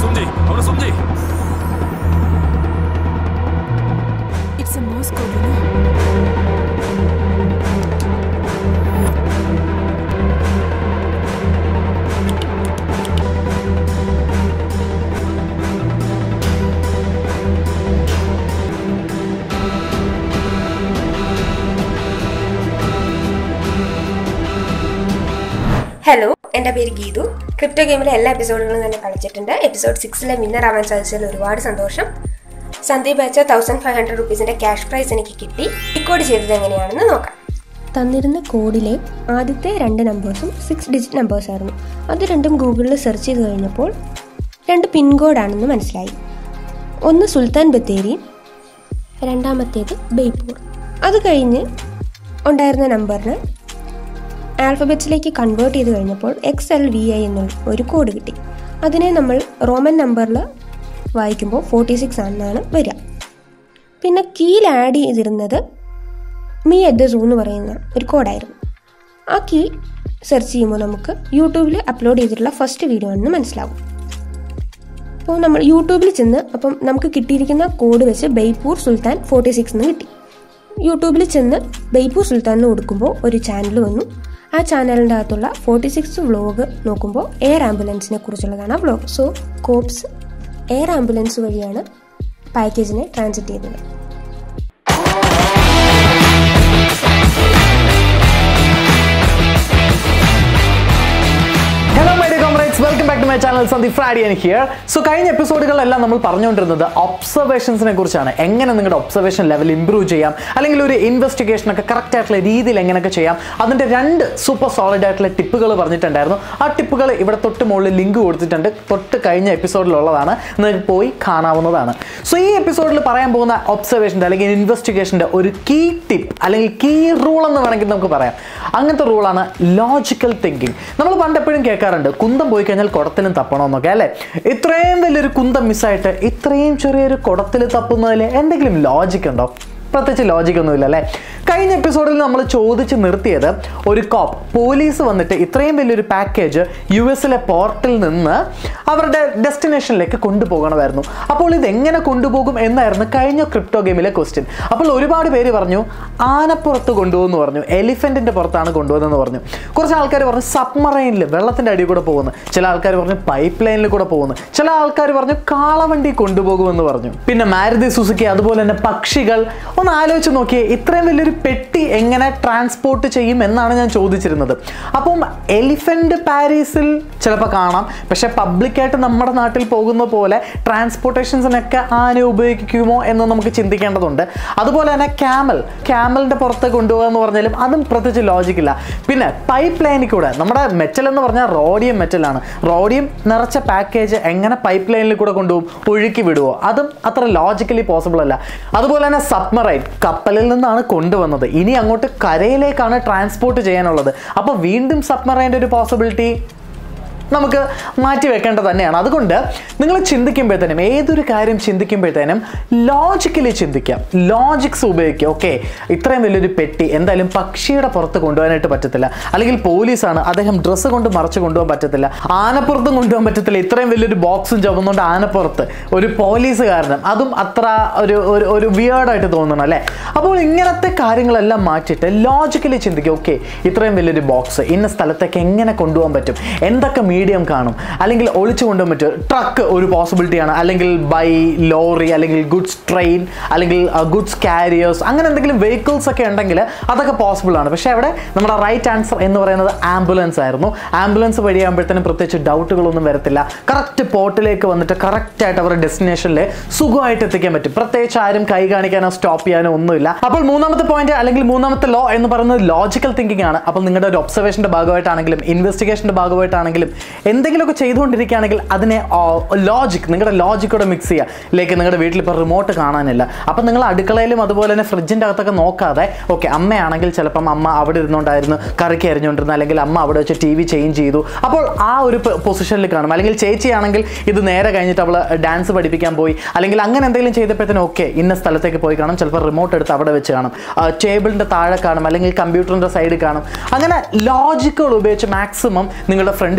समझे हमने समझे It's a Moscow, you know. Hello എൻ്റെ പേര് ഗീതു ക്രിപ്റ്റോ ഗെയിമിലെ എല്ലാ എപ്പിസോഡുകളും തന്നെ കളിച്ചിട്ടുണ്ട് എപ്പിസോഡ് സിക്സിലെ വിന്നർ ആവാൻ സാധിച്ചതിൽ ഒരുപാട് സന്തോഷം സന്ദീപ് അയച്ച തൗസൻഡ് ഫൈവ് ഹൺഡ്രഡ് റുപ്പീസിൻ്റെ ക്യാഷ് പ്രൈസ് എനിക്ക് കിട്ടി ഡിക്കോഡ് ചെയ്തത് എങ്ങനെയാണെന്ന് നോക്കാം തന്നിരുന്ന കോഡിലെ ആദ്യത്തെ രണ്ട് നമ്പേഴ്സും സിക്സ് ഡിജിറ്റ് നമ്പേഴ്സ് ആയിരുന്നു അത് രണ്ടും ഗൂഗിളിൽ സെർച്ച് ചെയ്ത് കഴിഞ്ഞപ്പോൾ രണ്ട് പിൻകോഡാണെന്ന് മനസ്സിലായി ഒന്ന് സുൽത്താൻ ബത്തേരി രണ്ടാമത്തേത് ബേപ്പൂർ അത് കഴിഞ്ഞ് ഉണ്ടായിരുന്ന നമ്പറിന് ആൽഫബറ്റ്സിലേക്ക് കൺവേർട്ട് ചെയ്ത് കഴിഞ്ഞപ്പോൾ എക്സ് എൽ വി ഐ എന്നുള്ള ഒരു കോഡ് കിട്ടി അതിനെ നമ്മൾ റോമൻ നമ്പറിൽ വായിക്കുമ്പോൾ ഫോർട്ടി സിക്സ് ആണെന്നാണ് വരിക പിന്നെ കീയിൽ ആഡ് ചെയ്തിരുന്നത് മീ അറ്റ് ദ സൂ എന്ന് പറയുന്ന ഒരു കോഡായിരുന്നു ആ കീ സെർച്ച് ചെയ്യുമ്പോൾ നമുക്ക് യൂട്യൂബിൽ അപ്ലോഡ് ചെയ്തിട്ടുള്ള ഫസ്റ്റ് വീഡിയോ ആണെന്ന് മനസ്സിലാവും അപ്പോൾ നമ്മൾ യൂട്യൂബിൽ ചെന്ന് അപ്പം നമുക്ക് കിട്ടിയിരിക്കുന്ന കോഡ് വെച്ച് ബെയ്പൂർ സുൽത്താൻ ഫോർട്ടി സിക്സ് എന്ന് കിട്ടി യൂട്യൂബിൽ ചെന്ന് ബെയ്പൂർ സുൽത്താൻ എന്ന് കൊടുക്കുമ്പോൾ ഒരു ചാനൽ വന്നു ആ ചാനലിൻ്റെ അകത്തുള്ള ഫോർട്ടി സിക്സ് വ്ലോഗ് നോക്കുമ്പോൾ എയർ ആംബുലൻസിനെ കുറിച്ചുള്ളതാണ് ആ vlog so cops air ambulance വഴിയാണ് പാക്കേജിനെ ട്രാൻസിറ്റ് ചെയ്തത് hello my dear comrades welcome back to my channel സന്ധി ഫ്രാഡി ആൻഡ് ഹിയർ സോ കഴിഞ്ഞ എപ്പിസോഡുകളിലെല്ലാം നമ്മൾ പറഞ്ഞുകൊണ്ടിരുന്നത് ഒബ്സർവേഷൻസിനെ കുറിച്ചാണ് എങ്ങനെ നിങ്ങളുടെ ഒബ്സർവേഷൻ ലെവൽ ഇംപ്രൂവ് ചെയ്യാം അല്ലെങ്കിൽ ഒരു ഇൻവെസ്റ്റിഗേഷൻ ഒക്കെ കറക്റ്റ് ആയിട്ടുള്ള രീതിയിൽ എങ്ങനെയൊക്കെ ചെയ്യാം അതിൻ്റെ രണ്ട് സൂപ്പർ സോളിഡ് ആയിട്ടുള്ള ടിപ്പുകൾ പറഞ്ഞിട്ടുണ്ടായിരുന്നു ആ ടിപ്പുകൾ ഇവിടെ തൊട്ട് മുകളിൽ ലിങ്ക് കൊടുത്തിട്ടുണ്ട് തൊട്ട് കഴിഞ്ഞ എപ്പിസോഡിലുള്ളതാണ് നിങ്ങൾക്ക് പോയി കാണാവുന്നതാണ് സോ ഈ എപ്പിസോഡിൽ പറയാൻ പോകുന്ന ഒബ്സർവേഷൻ്റെ അല്ലെങ്കിൽ ഇൻവെസ്റ്റിഗേഷൻ്റെ ഒരു കീ ടിപ്പ് അല്ലെങ്കിൽ കീ റൂൾ എന്ന് വേണമെങ്കിൽ നമുക്ക് പറയാം അങ്ങനത്തെ റൂളാണ് ലോജിക്കൽ തിങ്കിങ് നമ്മൾ പണ്ട് എപ്പോഴും കേൾക്കാറുണ്ട് കുന്തം പോയി കഴിഞ്ഞാൽ കുടത്തിലും തപ്പണമെന്നൊക്കെ അല്ലേ ഇത്രയും വലിയൊരു കുന്തം മിസ്സായിട്ട് ഇത്രയും ചെറിയൊരു കുടത്തിൽ തപ്പുന്നതിൽ എന്തെങ്കിലും ലോജിക് ഉണ്ടോ പ്രത്യേകിച്ച് ലോജിക് ഒന്നുമില്ല അല്ലേ കഴിഞ്ഞ എപ്പിസോഡിൽ നമ്മൾ ചോദിച്ച് നിർത്തിയത് ഒരു കോപ്പ് പോലീസ് വന്നിട്ട് ഇത്രയും വലിയൊരു പാക്കേജ് യു എസിലെ പോർട്ടിൽ നിന്ന് അവരുടെ ഡെസ്റ്റിനേഷനിലേക്ക് കൊണ്ടുപോകണമായിരുന്നു അപ്പോൾ ഇത് എങ്ങനെ കൊണ്ടുപോകും എന്നായിരുന്നു കഴിഞ്ഞ ക്രിപ്റ്റോ ഗെയിമിലെ ക്വസ്റ്റ്യൻ അപ്പോൾ ഒരുപാട് പേര് പറഞ്ഞു ആനപ്പുറത്ത് കൊണ്ടുപോകുന്നു പറഞ്ഞു എലിഫൻറ്റിൻ്റെ പുറത്താണ് കൊണ്ടുപോകുന്നതെന്ന് പറഞ്ഞു കുറച്ച് ആൾക്കാർ പറഞ്ഞു സബ്മറൈനിൽ വെള്ളത്തിൻ്റെ അടിയിൽ കൂടെ പോകുന്നു ചില ആൾക്കാർ പറഞ്ഞു പൈപ്പ് ലൈനിൽ കൂടെ പോകുന്നു ചില ആൾക്കാർ പറഞ്ഞു കാളവണ്ടി കൊണ്ടുപോകുമെന്ന് പറഞ്ഞു പിന്നെ മാരുതി സുസുക്കി അതുപോലെ തന്നെ പക്ഷികൾ ഒന്ന് ആലോചിച്ച് നോക്കിയേ ഇത്രയും വലിയൊരു പെട്ടി എങ്ങനെ ട്രാൻസ്പോർട്ട് ചെയ്യും എന്നാണ് ഞാൻ ചോദിച്ചിരുന്നത് അപ്പം എലിഫന്റ് പാരീസിൽ ചിലപ്പോൾ കാണാം പക്ഷെ പബ്ലിക്കായിട്ട് നമ്മുടെ നാട്ടിൽ പോകുന്ന പോലെ ട്രാൻസ്പോർട്ടേഷൻസിനൊക്കെ ആന ഉപയോഗിക്കുമോ എന്ന് നമുക്ക് ചിന്തിക്കേണ്ടതുണ്ട് അതുപോലെ തന്നെ ക്യാമൽ ക്യാമലിൻ്റെ പുറത്ത് കൊണ്ടുപോകുക എന്ന് പറഞ്ഞാലും അതും പ്രത്യേകിച്ച് ലോജിക്കില്ല പിന്നെ പൈപ്പ് ലൈനിൽ കൂടെ നമ്മുടെ മെറ്റൽ എന്ന് പറഞ്ഞാൽ റോഡിയം മെറ്റലാണ് റോഡിയം നിറച്ച പാക്കേജ് എങ്ങനെ പൈപ്പ് ലൈനിൽ കൂടെ കൊണ്ടുപോകും ഒഴുക്കി വിടുവോ അതും അത്ര ലോജിക്കലി പോസിബിൾ അല്ല അതുപോലെ തന്നെ സബ്മറൈൻ കപ്പലിൽ നിന്നാണ് കൊണ്ടുവന്നത് ഇനി അങ്ങോട്ട് കരയിലേക്കാണ് ട്രാൻസ്പോർട്ട് ചെയ്യാനുള്ളത് അപ്പോൾ വീണ്ടും സബ്മറൈൻ്റെ ഒരു പോസിബിലിറ്റി നമുക്ക് മാറ്റി വെക്കേണ്ടത് തന്നെയാണ് അതുകൊണ്ട് നിങ്ങൾ ചിന്തിക്കുമ്പോഴത്തേനും ഏതൊരു കാര്യം ചിന്തിക്കുമ്പോഴത്തേനും ലോജിക്കലി ചിന്തിക്കാം ലോജിക്സ് ഉപയോഗിക്കുക ഓക്കെ ഇത്രയും വലിയൊരു പെട്ടി എന്തായാലും പക്ഷിയുടെ പുറത്ത് കൊണ്ടുപോകാനായിട്ട് പറ്റത്തില്ല അല്ലെങ്കിൽ പോലീസാണ് അദ്ദേഹം ഡ്രസ്സ് കൊണ്ട് മറച്ച് കൊണ്ടുപോകാൻ പറ്റത്തില്ല ആനപ്പുറത്തും കൊണ്ടുപോകാൻ പറ്റത്തില്ല ഇത്രയും വലിയൊരു ബോക്സും ചുമന്നുകൊണ്ട് ആനപ്പുറത്ത് ഒരു പോലീസുകാരനും അതും അത്ര ഒരു ഒരു ഒരു വിയേർഡായിട്ട് തോന്നണം അല്ലേ അപ്പോൾ ഇങ്ങനത്തെ കാര്യങ്ങളെല്ലാം മാറ്റിയിട്ട് ലോജിക്കലി ചിന്തിക്കുക ഓക്കെ ഇത്രയും വലിയൊരു ബോക്സ് ഇന്ന സ്ഥലത്തേക്ക് എങ്ങനെ കൊണ്ടുപോകാൻ പറ്റും എന്തൊക്കെ മീഡിയം കാണും അല്ലെങ്കിൽ ഒളിച്ചു കൊണ്ടുപോകാൻ പറ്റും ട്രക്ക് ഒരു പോസിബിലിറ്റിയാണ് അല്ലെങ്കിൽ ബൈ ലോറി അല്ലെങ്കിൽ ഗുഡ്സ് ട്രെയിൻ അല്ലെങ്കിൽ ഗുഡ്സ് കാരിയേഴ്സ് അങ്ങനെ എന്തെങ്കിലും വെഹിക്കിൾസ് ഒക്കെ ഉണ്ടെങ്കിൽ അതൊക്കെ പോസിബിൾ ആണ് പക്ഷേ അവിടെ നമ്മുടെ റൈറ്റ് ആൻസർ എന്ന് പറയുന്നത് ആംബുലൻസ് ആയിരുന്നു ആംബുലൻസ് വഴിയാകുമ്പോഴത്തേനും പ്രത്യേകിച്ച് ഡൗട്ടുകളൊന്നും വരത്തില്ല കറക്റ്റ് പോർട്ടിലേക്ക് വന്നിട്ട് കറക്റ്റ് ആയിട്ട് അവരുടെ ഡെസ്റ്റിനേഷനിൽ സുഖമായിട്ട് എത്തിക്കാൻ പറ്റും പ്രത്യേകിച്ച് ആരും കൈ കാണിക്കാനോ സ്റ്റോപ്പ് ചെയ്യാനോ ഒന്നുമില്ല അപ്പോൾ മൂന്നാമത്തെ പോയിന്റ് അല്ലെങ്കിൽ മൂന്നാമത്തെ ലോ എന്ന് പറയുന്നത് ലോജിക്കൽ തിങ്കിങ് ആണ് അപ്പോൾ നിങ്ങളുടെ ഒരു ഒബ്സർവേഷന്റെ ഭാഗമായിട്ടാണെങ്കിലും ഇൻവെസ്റ്റിഗേഷന്റെ ഭാഗമായിട്ടാണെങ്കിലും എന്തെങ്കിലുമൊക്കെ ചെയ്തുകൊണ്ടിരിക്കുകയാണെങ്കിൽ അതിനെ ലോജിക് നിങ്ങളുടെ ലോജിക്കോടെ മിക്സ് ചെയ്യുക ലൈക്ക് നിങ്ങളുടെ വീട്ടിൽ ഇപ്പോൾ റിമോട്ട് കാണാനില്ല അപ്പം നിങ്ങൾ അടുക്കളയിലും അതുപോലെ തന്നെ ഫ്രിഡ്ജിൻ്റെ അകത്തൊക്കെ നോക്കാതെ ഓക്കെ അമ്മയാണെങ്കിൽ ചിലപ്പം അമ്മ അവിടെ ഇരുന്നുകൊണ്ടായിരുന്നു കറിക്ക് എറിഞ്ഞുകൊണ്ടിരുന്നത് അല്ലെങ്കിൽ അമ്മ അവിടെ വെച്ച് ടി വി ചേഞ്ച് ചെയ്തു അപ്പോൾ ആ ഒരു പൊസിഷനിൽ കാണും അല്ലെങ്കിൽ ചേച്ചിയാണെങ്കിൽ ഇത് നേരെ കഴിഞ്ഞിട്ട് അവൾ ഡാൻസ് പഠിപ്പിക്കാൻ പോയി അല്ലെങ്കിൽ അങ്ങനെ എന്തെങ്കിലും ചെയ്തപ്പോഴത്തേനും ഓക്കെ ഇന്ന സ്ഥലത്തേക്ക് പോയി കാണും ചിലപ്പോൾ റിമോട്ട് എടുത്ത് അവിടെ വെച്ച് കാണും ടേബിളിൻ്റെ താഴെ കാണും അല്ലെങ്കിൽ കമ്പ്യൂട്ടറിൻ്റെ സൈഡിൽ കാണും അങ്ങനെ ലോജിക്കുകൾ ഉപയോഗിച്ച് മാക്സിമം നിങ്ങളുടെ ഫ്രണ്ടിലിരിക്കുന്ന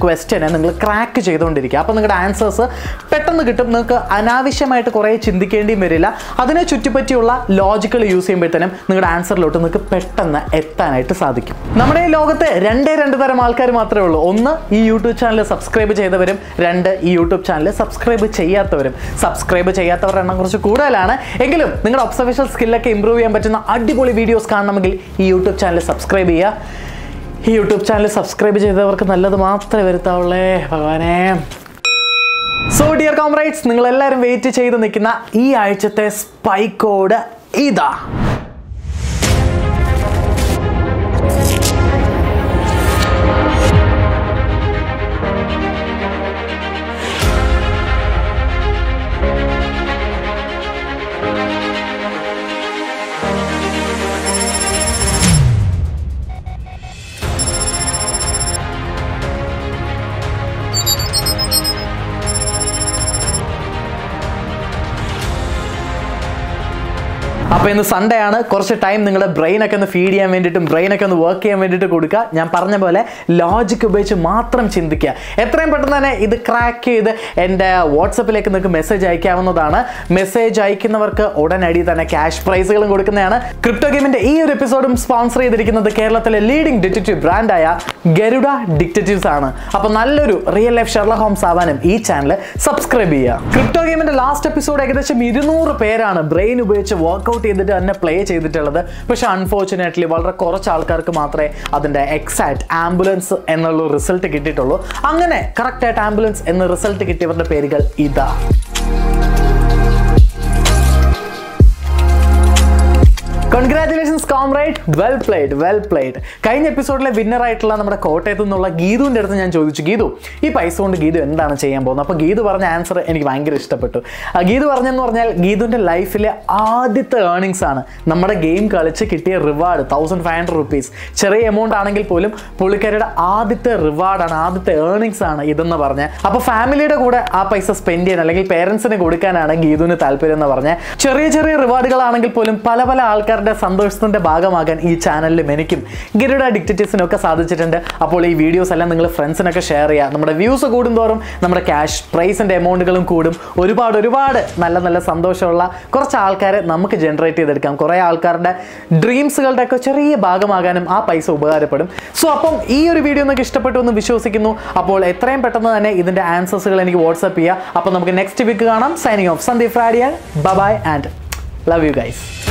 ക്വസ്റ്റ്യനെ നിങ്ങൾ ക്രാക്ക് ചെയ്തുകൊണ്ടിരിക്കുക അപ്പോൾ നിങ്ങളുടെ ആൻസേഴ്സ് പെട്ടെന്ന് കിട്ടും നിങ്ങൾക്ക് അനാവശ്യമായിട്ട് കുറേ ചിന്തിക്കേണ്ടിയും വരില്ല അതിനെ ചുറ്റിപ്പറ്റിയുള്ള ലോജിക്കൽ യൂസ് ചെയ്യുമ്പോഴത്തേനും നിങ്ങളുടെ ആൻസറിലോട്ട് നിങ്ങൾക്ക് പെട്ടെന്ന് എത്താനായിട്ട് സാധിക്കും നമ്മുടെ ഈ ലോകത്ത് രണ്ടേ രണ്ട് തരം ആൾക്കാർ മാത്രമേ ഉള്ളൂ ഒന്ന് ഈ യൂട്യൂബ് ചാനൽ സബ്സ്ക്രൈബ് ചെയ്തവരും രണ്ട് ഈ യൂട്യൂബ് ചാനൽ സബ്സ്ക്രൈബ് ചെയ്യാത്തവരും സബ്സ്ക്രൈബ് ചെയ്യാത്തവരുടെ എണ്ണം കുറച്ച് കൂടുതലാണ് എങ്കിലും നിങ്ങളുടെ ഒബ്സർവേഷൻ സ്കില്ലൊക്കെ ഇമ്പ്രൂവ് ചെയ്യാൻ പറ്റുന്ന അടിപൊളി വീഡിയോസ് കാണണമെങ്കിൽ ഈ യൂട്യൂബ് ചാനൽ സബ്സ്ക്രൈബ് ചെയ്യുക ഈ യൂട്യൂബ് ചാനൽ സബ്സ്ക്രൈബ് ചെയ്തവർക്ക് നല്ലത് മാത്രമേ വരുത്താവുള്ളേ ഭഗവാനെ സോ ഡിയർ കോംറൈറ്റ്സ് നിങ്ങൾ എല്ലാവരും വെയിറ്റ് ചെയ്ത് നിൽക്കുന്ന ഈ ആഴ്ചത്തെ സ്പൈ കോഡ് ഇതാ അപ്പോൾ ഇന്ന് സൺഡേ ആണ് കുറച്ച് ടൈം നിങ്ങളുടെ ബ്രെയിനൊക്കെ ഒന്ന് ഫീഡ് ചെയ്യാൻ വേണ്ടിയിട്ടും ബ്രെയിനൊക്കെ ഒന്ന് വർക്ക് ചെയ്യാൻ വേണ്ടിയിട്ട് കൊടുക്കുക ഞാൻ പറഞ്ഞ പോലെ ലോജിക് ഉപയോഗിച്ച് മാത്രം ചിന്തിക്കുക എത്രയും പെട്ടെന്ന് തന്നെ ഇത് ക്രാക്ക് ചെയ്ത് എൻ്റെ വാട്സപ്പിലേക്ക് നിങ്ങൾക്ക് മെസ്സേജ് അയക്കാവുന്നതാണ് മെസ്സേജ് അയക്കുന്നവർക്ക് ഉടനടി തന്നെ ക്യാഷ് പ്രൈസുകളും കൊടുക്കുന്നതാണ് ക്രിപ്റ്റോ ഗെയിമിൻ്റെ ഈ ഒരു എപ്പിസോഡും സ്പോൺസർ ചെയ്തിരിക്കുന്നത് കേരളത്തിലെ ലീഡിംഗ് ഡിറ്റക്റ്റീവ് ബ്രാൻഡായ ഗരുഡ ഡിറ്റക്റ്റീവ്സ് ആണ് അപ്പോൾ നല്ലൊരു റിയൽ ലൈഫ് ഷെർല ഹോംസ് ആവാനും ഈ ചാനൽ സബ്സ്ക്രൈബ് ചെയ്യുക ക്രിപ്റ്റോ ഗെയിമിൻ്റെ ലാസ്റ്റ് എപ്പിസോഡ് ഏകദേശം ഇരുന്നൂറ് പേരാണ് ബ്രെയിൻ ഉപയോഗിച്ച് വർക്കൗട്ട് ചെയ്തിട്ട് തന്നെ പ്ലേ ചെയ്തിട്ടുള്ളത് പക്ഷെ അൺഫോർച്ചുനേറ്റ്ലി വളരെ കുറച്ച് ആൾക്കാർക്ക് മാത്രമേ അതിൻ്റെ എക്സാക്ട് ആംബുലൻസ് എന്നുള്ള റിസൾട്ട് കിട്ടിയിട്ടുള്ളൂ അങ്ങനെ കറക്റ്റായിട്ട് ആംബുലൻസ് എന്ന റിസൾട്ട് കിട്ടിയവരുടെ പേരുകൾ ഇതാ congratulations comrade well played well played കഴിഞ്ഞ എപ്പിസോഡിലെ വിന്നർ ആയിട്ടുള്ള നമ്മുടെ കോട്ടയത്തു നിന്നുള്ള ഗീതുവിൻ്റെ അടുത്ത് ഞാൻ ചോദിച്ചു ഗീതു ഈ പൈസ കൊണ്ട് ഗീതു എന്താണ് ചെയ്യാൻ പോകുന്നത് അപ്പോൾ ഗീതു പറഞ്ഞ ആൻസർ എനിക്ക് ഭയങ്കര ഇഷ്ടപ്പെട്ടു ആ ഗീതു പറഞ്ഞെന്ന് പറഞ്ഞാൽ ഗീതുവിൻ്റെ ലൈഫിലെ ആദ്യത്തെ ഏർണിങ്സ് ആണ് നമ്മുടെ ഗെയിം കളിച്ച് കിട്ടിയ reward thousand five hundred rupees ചെറിയ എമൗണ്ട് ആണെങ്കിൽ പോലും പുള്ളിക്കാരുടെ ആദ്യത്തെ റിവാർഡാണ് ആദ്യത്തെ ഏർണിങ്സ് ആണ് ഇതെന്ന് പറഞ്ഞ് അപ്പോൾ ഫാമിലിയുടെ കൂടെ ആ പൈസ സ്പെൻഡ് ചെയ്യാൻ അല്ലെങ്കിൽ പേരൻസിന് കൊടുക്കാനാണ് ഗീതുവിന് താല്പര്യം എന്ന് പറഞ്ഞ് ചെറിയ ചെറിയ റിവാർഡുകളാണെങ്കിൽ പോലും പല പല ആൾക്കാരുടെ സന്തോഷത്തിന്റെ ഭാഗമാകാൻ ഈ ചാനലിലും എനിക്കും ഗരുഡ ഡിക്റ്റേറ്റീവ്സിനും ഒക്കെ സാധിച്ചിട്ടുണ്ട് അപ്പോൾ ഈ വീഡിയോസ് എല്ലാം നിങ്ങൾ ഫ്രണ്ട്സിനൊക്കെ ഷെയർ ചെയ്യുക നമ്മുടെ വ്യൂസ് കൂടുന്തോറും നമ്മുടെ ക്യാഷ് പ്രൈസിന്റെ എമൗണ്ടുകളും കൂടും ഒരുപാട് ഒരുപാട് നല്ല നല്ല സന്തോഷമുള്ള കുറച്ച് ആൾക്കാരെ നമുക്ക് ജനറേറ്റ് ചെയ്തെടുക്കാം കുറേ ആൾക്കാരുടെ ഡ്രീംസുകളുടെ ഒക്കെ ചെറിയ ഭാഗമാകാനും ആ പൈസ ഉപകാരപ്പെടും സോ അപ്പം ഈ ഒരു വീഡിയോ നിങ്ങൾക്ക് ഇഷ്ടപ്പെട്ടു എന്ന് വിശ്വസിക്കുന്നു അപ്പോൾ എത്രയും പെട്ടെന്ന് തന്നെ ഇതിന്റെ ആൻസേഴ്സുകൾ എനിക്ക് വാട്സപ്പ് ചെയ്യുക അപ്പോൾ നമുക്ക് നെക്സ്റ്റ് വീക്ക് കാണാം സൈനിങ് ഓഫ് സന്ദീപ് ഫ്രാഡിയ bye and love you guys